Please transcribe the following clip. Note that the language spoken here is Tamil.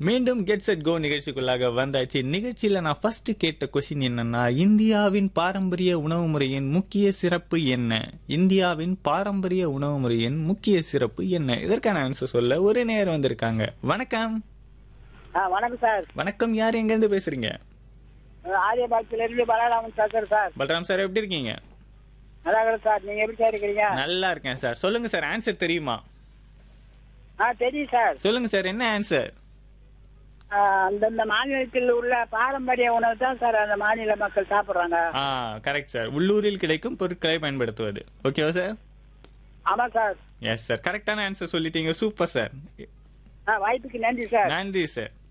மீண்டும் கெட் செட் கோ நிகழ்ச்சிக்குள்ளாக வந்தாச்சு நிகழ்ச்சியில நான் ஃபர்ஸ்ட் கேட்ட கொஸ்டின் என்னன்னா இந்தியாவின் பாரம்பரிய உணவு முறையின் முக்கிய சிறப்பு என்ன இந்தியாவின் பாரம்பரிய உணவு முறையின் முக்கிய சிறப்பு என்ன இதற்கான ஆன்சர் சொல்ல ஒரு நேரம் வந்திருக்காங்க வணக்கம் ஆ வணக்கம் சார் வணக்கம் யார் எங்க இருந்து பேசுறீங்க ஆரியபாளத்துல இருந்து பலராமன் பேசுறேன் சார் பல்ராம் சார் எப்படி இருக்கீங்க நல்லா இருக்கிறேன் சார் நீங்க எப்படி சார் இருக்கிறீங்க நல்லா இருக்கேன் சார் சொல்லுங்க சார் ஆன்சர் தெரியுமா ஆ தெரியும் சார் சொல்லுங்க சார் என்ன ஆன்சர் ஆ, அந்தந்த மாநிலத்தில் உள்ள பாரம்பரிய உணவு தான் சார் அந்த மாநில மக்கள் சாப்பிடுறாங்க ஆ கரெக்ட் சார் உள்ளூரில் கிடைக்கும் பொருட்களை பயன்படுத்துவது ஓகேவா சார் ஆமா சார் எஸ் சார் கரெக்டான ஆன்சர் சொல்லிட்டீங்க சூப்பர் சார் ஆ வாய்ப்புக்கு நன்றி சார் நன்றி சார்